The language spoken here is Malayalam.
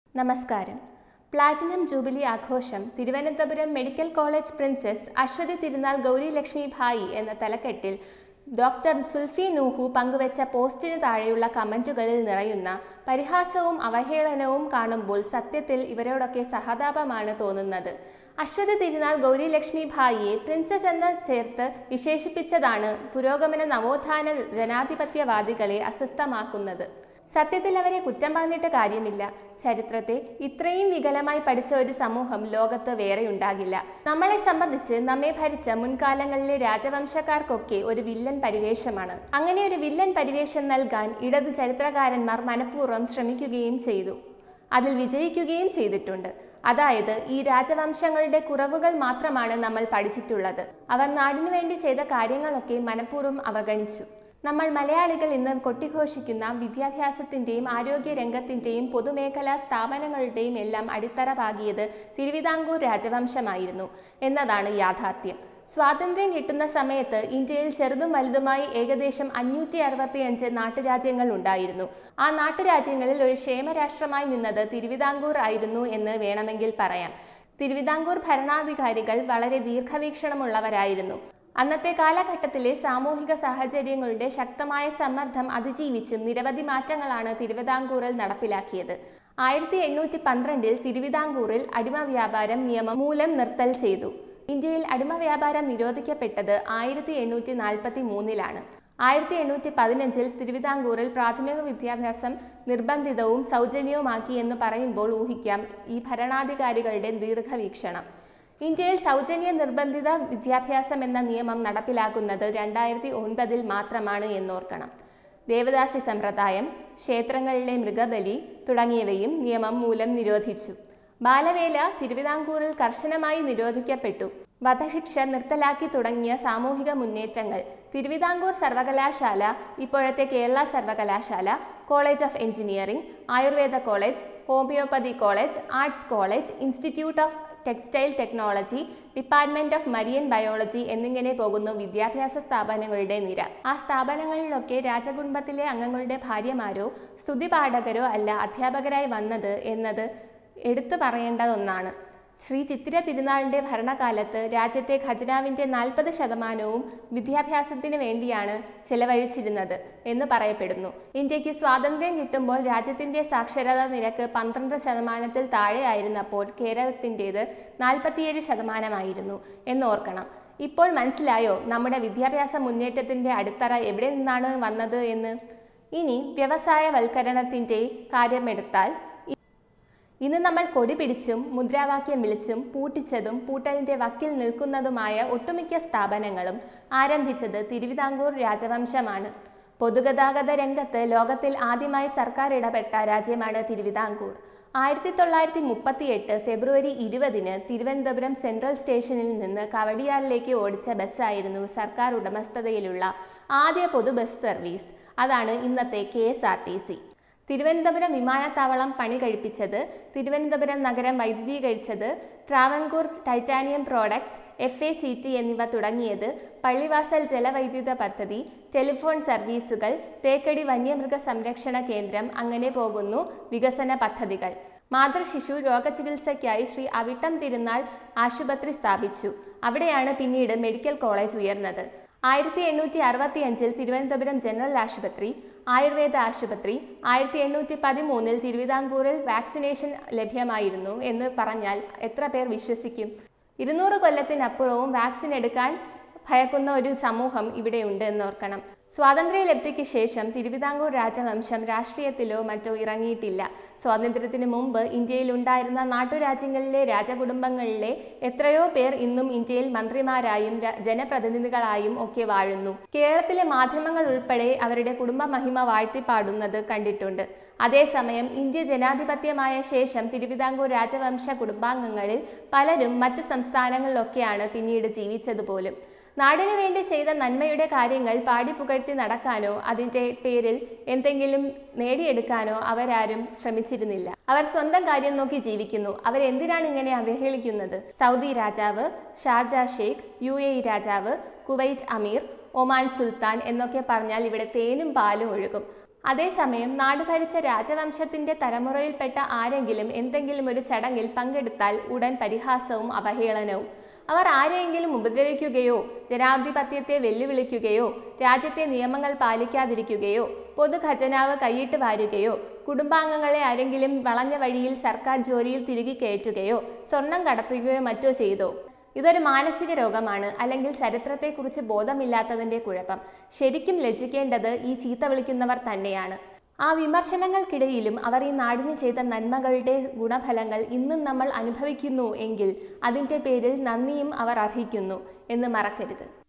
നമസ്കാരം പ്ലാറ്റിനം ജൂബിലി ആഘോഷം Thiruvananthapuram medical college princess Aswathi Thirunal Gowri Lakshmi Bhai എന്ന തലക്കെട്ടിൽ ഡോക്ടർ സുൽഫി നൂഹു പങ്കുവച്ച പോസ്റ്റിന് താഴെയുള്ള കമന്റുകളിൽ നിറയുന്ന പരിഹാസവും അവഹേളനവും കാണുമ്പോൾ സത്യത്തിൽ ഇവരോടൊക്കെ സഹതാപമാണ് തോന്നുന്നത് അശ്വതി തിരുനാൾ ഗൗരി ലക്ഷ്മി ഭായിയെ പ്രിൻസസ് എന്ന് ചേർത്ത് വിശേഷിപ്പിച്ചതാണ് പുരോഗമന നവോത്ഥാന ജനാധിപത്യവാദികളെ അസ്വസ്ഥമാക്കുന്നത് സത്യത്തിൽ അവരെ കുറ്റം പറഞ്ഞിട്ട് കാര്യമില്ല ചരിത്രത്തെ ഇത്രയും വികലമായി പഠിച്ച ഒരു സമൂഹം ലോകത്ത് വേറെ ഉണ്ടാകില്ല നമ്മളെ സംബന്ധിച്ച് നമ്മെ ഭരിച്ച മുൻകാലങ്ങളിലെ രാജവംശക്കാർക്കൊക്കെ ഒരു വില്ലൻ പരിവേഷമാണ് അങ്ങനെ ഒരു വില്ലൻ പരിവേഷം നൽകാൻ ഇടത് ചരിത്രകാരന്മാർ മനഃപൂർവ്വം ശ്രമിക്കുകയും ചെയ്തു അതിൽ വിജയിക്കുകയും ചെയ്തിട്ടുണ്ട് അതായത് ഈ രാജവംശങ്ങളുടെ കുറവുകൾ മാത്രമാണ് നമ്മൾ പഠിച്ചിട്ടുള്ളത് അവർ നാടിനു വേണ്ടി ചെയ്ത കാര്യങ്ങളൊക്കെ മനഃപൂർവ്വം അവഗണിച്ചു നമ്മൾ മലയാളികൾ ഇന്ന് കൊട്ടിഘോഷിക്കുന്ന വിദ്യാഭ്യാസത്തിൻ്റെയും ആരോഗ്യ രംഗത്തിൻ്റെയും പൊതുമേഖലാ സ്ഥാപനങ്ങളുടെയും എല്ലാം അടിത്തറ പാകിയത് തിരുവിതാംകൂർ രാജവംശമായിരുന്നു എന്നതാണ് യാഥാർത്ഥ്യം സ്വാതന്ത്ര്യം കിട്ടുന്ന സമയത്ത് ഇന്ത്യയിൽ ചെറുതും വലുതുമായി ഏകദേശം അഞ്ഞൂറ്റി അറുപത്തിയഞ്ച് നാട്ടുരാജ്യങ്ങൾ ഉണ്ടായിരുന്നു ആ നാട്ടുരാജ്യങ്ങളിൽ ഒരു ക്ഷേമരാഷ്ട്രമായി നിന്നത് തിരുവിതാംകൂർ ആയിരുന്നു എന്ന് വേണമെങ്കിൽ പറയാം തിരുവിതാംകൂർ ഭരണാധികാരികൾ വളരെ ദീർഘവീക്ഷണമുള്ളവരായിരുന്നു അന്നത്തെ കാലഘട്ടത്തിലെ സാമൂഹിക സാഹചര്യങ്ങളുടെ ശക്തമായ സമ്മർദ്ദം അതിജീവിച്ചും നിരവധി മാറ്റങ്ങളാണ് തിരുവിതാംകൂറിൽ നടപ്പിലാക്കിയത് ആയിരത്തി എണ്ണൂറ്റി പന്ത്രണ്ടിൽ തിരുവിതാംകൂറിൽ അടിമ വ്യാപാരം നിയമം മൂലം നിർത്തൽ ചെയ്തു ഇന്ത്യയിൽ അടിമ വ്യാപാരം നിരോധിക്കപ്പെട്ടത് ആയിരത്തി എണ്ണൂറ്റി നാൽപ്പത്തി മൂന്നിലാണ് ആയിരത്തി എണ്ണൂറ്റി പതിനഞ്ചിൽ തിരുവിതാംകൂറിൽ പ്രാഥമിക വിദ്യാഭ്യാസം നിർബന്ധിതവും സൗജന്യവുമാക്കി എന്ന് പറയുമ്പോൾ ഊഹിക്കാം ഈ ഭരണാധികാരികളുടെ ദീർഘവീക്ഷണം ഇന്ത്യയിൽ സൗജന്യ നിർബന്ധിത വിദ്യാഭ്യാസം എന്ന നിയമം നടപ്പിലാക്കുന്നത് രണ്ടായിരത്തി ഒൻപതിൽ മാത്രമാണ് എന്നോർക്കണം ദേവദാസി സമ്പ്രദായം ക്ഷേത്രങ്ങളിലെ മൃഗബലി തുടങ്ങിയവയും നിയമം മൂലം നിരോധിച്ചു ബാലവേല തിരുവിതാംകൂറിൽ കർശനമായി നിരോധിക്കപ്പെട്ടു വധശിക്ഷ നിർത്തലാക്കി തുടങ്ങിയ സാമൂഹിക മുന്നേറ്റങ്ങൾ തിരുവിതാംകൂർ സർവകലാശാല ഇപ്പോഴത്തെ കേരള സർവകലാശാല college of engineering Ayurveda college homoeopathy college arts college institute of textile technology department of marine biology എന്നിങ്ങനെ പോകുന്നു വിദ്യാഭ്യാസ സ്ഥാപനങ്ങളുടെ നിര ആ സ്ഥാപനങ്ങളിലൊക്കെ രാജകുടുംബത്തിലെ അംഗങ്ങളുടെ ഭാര്യമാരോ സ്തുതിപാഠകരോ അല്ല അധ്യാപകരായി വന്നത് എന്നത് എടുത്തു പറയേണ്ട ഒന്നാണ് ശ്രീ ചിത്തിര തിരുനാളിൻ്റെ ഭരണകാലത്ത് രാജ്യത്തെ ഖജനാവിൻ്റെ നാൽപ്പത് ശതമാനവും വിദ്യാഭ്യാസത്തിന് വേണ്ടിയാണ് ചെലവഴിച്ചിരുന്നത് എന്ന് പറയപ്പെടുന്നു ഇന്ത്യക്ക് സ്വാതന്ത്ര്യം കിട്ടുമ്പോൾ രാജ്യത്തിൻ്റെ സാക്ഷരതാ നിരക്ക് പന്ത്രണ്ട് ശതമാനത്തിൽ താഴെയായിരുന്നപ്പോൾ കേരളത്തിൻ്റേത് നാൽപ്പത്തിയേഴ് ശതമാനമായിരുന്നു എന്നോർക്കണം ഇപ്പോൾ മനസ്സിലായോ നമ്മുടെ വിദ്യാഭ്യാസ മുന്നേറ്റത്തിൻ്റെ അടിത്തറ എവിടെ നിന്നാണ് വന്നത് എന്ന് ഇനി വ്യവസായവൽക്കരണത്തിൻ്റെ കാര്യമെടുത്താൽ ഇന്ന് നമ്മൾ കൊടി പിടിച്ചും മുദ്രാവാക്യം വിളിച്ചും പൂട്ടിച്ചതും പൂട്ടലിന്റെ വക്കിൽ നിൽക്കുന്നതുമായ ഒട്ടുമിക്ക സ്ഥാപനങ്ങളും ആരംഭിച്ചത് തിരുവിതാംകൂർ രാജവംശമാണ് പൊതുഗതാഗത രംഗത്ത് ലോകത്തിൽ ആദ്യമായി സർക്കാർ ഇടപെട്ട രാജ്യമാണ് തിരുവിതാംകൂർ ആയിരത്തി തൊള്ളായിരത്തി മുപ്പത്തി എട്ട് ഫെബ്രുവരി ഇരുപതിന് തിരുവനന്തപുരം സെൻട്രൽ സ്റ്റേഷനിൽ നിന്ന് കവടിയാറിലേക്ക് ഓടിച്ച ബസ്സായിരുന്നു സർക്കാർ ഉടമസ്ഥതയിലുള്ള ആദ്യ പൊതു ബസ് സർവീസ് അതാണ് ഇന്നത്തെ K S R T C Thiruvananthapuram വിമാനത്താവളം പണി കഴിപ്പിച്ചത് തിരുവനന്തപുരം നഗരം വൈദ്യുതീകരിച്ചത് Travancore titanium products F A C T എന്നിവ തുടങ്ങിയത് പള്ളിവാസൽ ജലവൈദ്യുത പദ്ധതി ടെലിഫോൺ സർവീസുകൾ തേക്കടി വന്യമൃഗ സംരക്ഷണ കേന്ദ്രം അങ്ങനെ പോകുന്നു വികസന പദ്ധതികൾ മാതൃശിശു രോഗചികിത്സയ്ക്കായി ശ്രീ അവിട്ടം തിരുനാൾ ആശുപത്രി സ്ഥാപിച്ചു അവിടെയാണ് പിന്നീട് മെഡിക്കൽ കോളേജ് ഉയർന്നത് ആയിരത്തി എണ്ണൂറ്റി അറുപത്തി അഞ്ചിൽ തിരുവനന്തപുരം ജനറൽ ആശുപത്രി ആയുർവേദ ആശുപത്രി ആയിരത്തി എണ്ണൂറ്റി പതിമൂന്നിൽ തിരുവിതാംകൂറിൽ വാക്സിനേഷൻ ലഭ്യമായിരുന്നു എന്ന് പറഞ്ഞാൽ എത്ര പേർ വിശ്വസിക്കും ഇരുന്നൂറ് കൊല്ലത്തിനപ്പുറവും വാക്സിൻ എടുക്കാൻ ഭയക്കുന്ന ഒരു സമൂഹം ഇവിടെയുണ്ട് എന്നോർക്കണം സ്വാതന്ത്ര്യലബ്ധിക്ക് ശേഷം തിരുവിതാംകൂർ രാജവംശം രാഷ്ട്രീയത്തിലോ മറ്റോ ഇറങ്ങിയിട്ടില്ല സ്വാതന്ത്ര്യത്തിന് മുമ്പ് ഇന്ത്യയിൽ ഉണ്ടായിരുന്ന നാട്ടുരാജ്യങ്ങളിലെ രാജകുടുംബങ്ങളിലെ എത്രയോ പേർ ഇന്നും ഇന്ത്യയിൽ മന്ത്രിമാരായും ജനപ്രതിനിധികളായും ഒക്കെ വാഴുന്നു കേരളത്തിലെ മാധ്യമങ്ങൾ ഉൾപ്പെടെ അവരുടെ കുടുംബ മഹിമ വാഴ്ത്തിപ്പാടുന്നത് കണ്ടിട്ടുണ്ട് അതേസമയം ഇന്ത്യ ജനാധിപത്യമായ ശേഷം തിരുവിതാംകൂർ രാജവംശ കുടുംബാംഗങ്ങളിൽ പലരും മറ്റ് സംസ്ഥാനങ്ങളിലൊക്കെയാണ് പിന്നീട് ജീവിച്ചതുപോലും നാടിനു വേണ്ടി ചെയ്ത നന്മയുടെ കാര്യങ്ങൾ പാടിപ്പുകഴ്ത്തി നടക്കാനോ അതിൻ്റെ പേരിൽ എന്തെങ്കിലും നേടിയെടുക്കാനോ അവരാരും ശ്രമിച്ചിരുന്നില്ല അവർ സ്വന്തം കാര്യം നോക്കി ജീവിക്കുന്നു അവരെന്തിനാണ് ഇങ്ങനെ അവഹേളിക്കുന്നത് സൗദി രാജാവ് ഷാർജ ഷെയ്ഖ് യു എ ഇ രാജാവ് കുവൈറ്റ് അമീർ ഒമാൻ സുൽത്താൻ എന്നൊക്കെ പറഞ്ഞാൽ ഇവിടെ തേനും പാലും ഒഴുകും അതേസമയം നാട് ഭരിച്ച രാജവംശത്തിന്റെ തലമുറയിൽപ്പെട്ട ആരെങ്കിലും എന്തെങ്കിലും ഒരു ചടങ്ങിൽ പങ്കെടുത്താൽ ഉടൻ പരിഹാസവും അവഹേളനവും അവർ ആരെയെങ്കിലും ഉപദ്രവിക്കുകയോ ജനാധിപത്യത്തെ വെല്ലുവിളിക്കുകയോ രാജ്യത്തെ നിയമങ്ങൾ പാലിക്കാതിരിക്കുകയോ പൊതുഖജനാവ് കൈയിട്ട് വാരുകയോ കുടുംബാംഗങ്ങളെ ആരെങ്കിലും വളഞ്ഞ വഴിയിൽ സർക്കാർ ജോലിയിൽ തിരികെ കയറ്റുകയോ സ്വർണം കടത്തുകയോ മറ്റോ ചെയ്തോ ഇതൊരു മാനസിക രോഗമാണ് അല്ലെങ്കിൽ ചരിത്രത്തെക്കുറിച്ച് ബോധമില്ലാത്തതിൻ്റെ കുഴപ്പം ശരിക്കും ലജ്ജിക്കേണ്ടത് ഈ ചീത്ത വിളിക്കുന്നവർ തന്നെയാണ് ആ വിമർശനങ്ങൾക്കിടയിലും അവർ ഈ നാടിന് ചെയ്ത നന്മകളുടെ ഗുണഫലങ്ങൾ ഇന്നും നമ്മൾ അനുഭവിക്കുന്നു എങ്കിൽ അതിൻ്റെ പേരിൽ നന്ദിയും അവർ അർഹിക്കുന്നു എന്ന് മറക്കരുത്